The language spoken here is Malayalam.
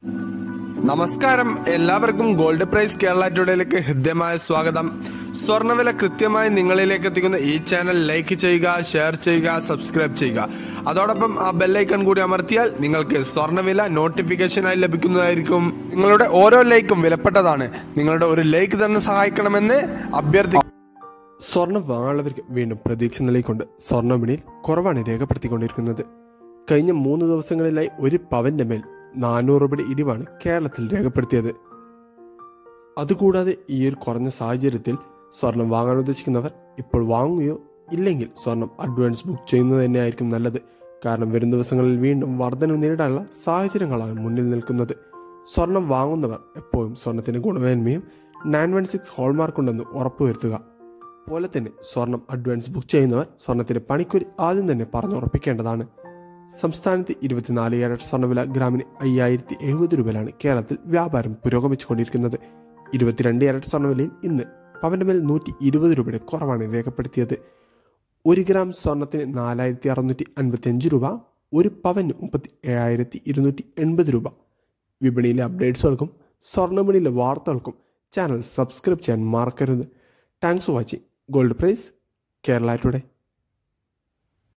നമസ്കാരം എല്ലാവർക്കും ഗോൾഡ് പ്രൈസ് കേരള ടുഡേയിലേക്ക് ഹൃദ്യമായ സ്വാഗതം സ്വർണ്ണവില കൃത്യമായി നിങ്ങളിലേക്ക് എത്തിക്കുന്ന ഈ ചാനൽ ലൈക്ക് ചെയ്യുക ഷെയർ ചെയ്യുക സബ്സ്ക്രൈബ് ചെയ്യുക അതോടൊപ്പം ആ ബെല്ലൈക്കൺ കൂടി അമർത്തിയാൽ നിങ്ങൾക്ക് സ്വർണ്ണവില നോട്ടിഫിക്കേഷനായി ലഭിക്കുന്നതായിരിക്കും നിങ്ങളുടെ ഓരോ ലൈക്കും വിലപ്പെട്ടതാണ് നിങ്ങളുടെ ഒരു ലൈക്ക് തന്നെ സഹായിക്കണമെന്ന് അഭ്യർത്ഥി സ്വർണം വാങ്ങുന്നവർക്ക് വീണ്ടും പ്രതീക്ഷ നിലയിക്കൊണ്ട് സ്വർണ്ണവിപണിയിൽ കുറവാണ് രേഖപ്പെടുത്തിക്കൊണ്ടിരിക്കുന്നത് കഴിഞ്ഞ മൂന്ന് ദിവസങ്ങളിലായി ഒരു പവന്റെ മേൽ നാനൂറ് രൂപയുടെ ഇടിവാണ് കേരളത്തിൽ രേഖപ്പെടുത്തിയത് അതുകൂടാതെ ഈ ഒരു കുറഞ്ഞ സാഹചര്യത്തിൽ സ്വർണം വാങ്ങാൻ ഉദ്ദേശിക്കുന്നവർ ഇപ്പോൾ വാങ്ങുകയോ ഇല്ലെങ്കിൽ സ്വർണം അഡ്വാൻസ് ബുക്ക് ചെയ്യുന്നത് തന്നെയായിരിക്കും നല്ലത് കാരണം വരും ദിവസങ്ങളിൽ വീണ്ടും വർധനം നേരിടാനുള്ള സാഹചര്യങ്ങളാണ് മുന്നിൽ നിൽക്കുന്നത് സ്വർണം വാങ്ങുന്നവർ എപ്പോഴും സ്വർണത്തിന് ഗുണമേന്മയും നയൻ വൺ സിക്സ് ഹോൾമാർക്ക് ഉണ്ടെന്ന് ഉറപ്പുവരുത്തുക പോലെ തന്നെ സ്വർണം അഡ്വാൻസ് ബുക്ക് ചെയ്യുന്നവർ സ്വർണത്തിന്റെ പണിക്കൂലി ആദ്യം തന്നെ പറഞ്ഞുറപ്പിക്കേണ്ടതാണ് സംസ്ഥാനത്ത് ഇരുപത്തിനാല് ക്യാരറ്റ് സ്വർണ്ണവില ഗ്രാമിന് അയ്യായിരത്തി എഴുപത് രൂപയിലാണ് കേരളത്തിൽ വ്യാപാരം പുരോഗമിച്ചുകൊണ്ടിരിക്കുന്നത് ഇരുപത്തിരണ്ട് ക്യാരറ്റ് സ്വർണ്ണവിലയിൽ ഇന്ന് പവന്റെ മേൽ നൂറ്റി ഇരുപത് രൂപയുടെ കുറവാണ് രേഖപ്പെടുത്തിയത് ഒരു ഗ്രാം സ്വർണത്തിന് നാലായിരത്തി അറുന്നൂറ്റി അൻപത്തി അഞ്ച് രൂപ ഒരു പവന് മുപ്പത്തി ഏഴായിരത്തി ഇരുന്നൂറ്റി എൺപത് രൂപ വിപണിയിലെ അപ്ഡേറ്റ്സുകൾക്കും സ്വർണ്ണവിപണിയിലെ വാർത്തകൾക്കും ചാനൽ സബ്സ്ക്രൈബ് ചെയ്യാൻ മറക്കരുത് thanks for watching gold price Kerala today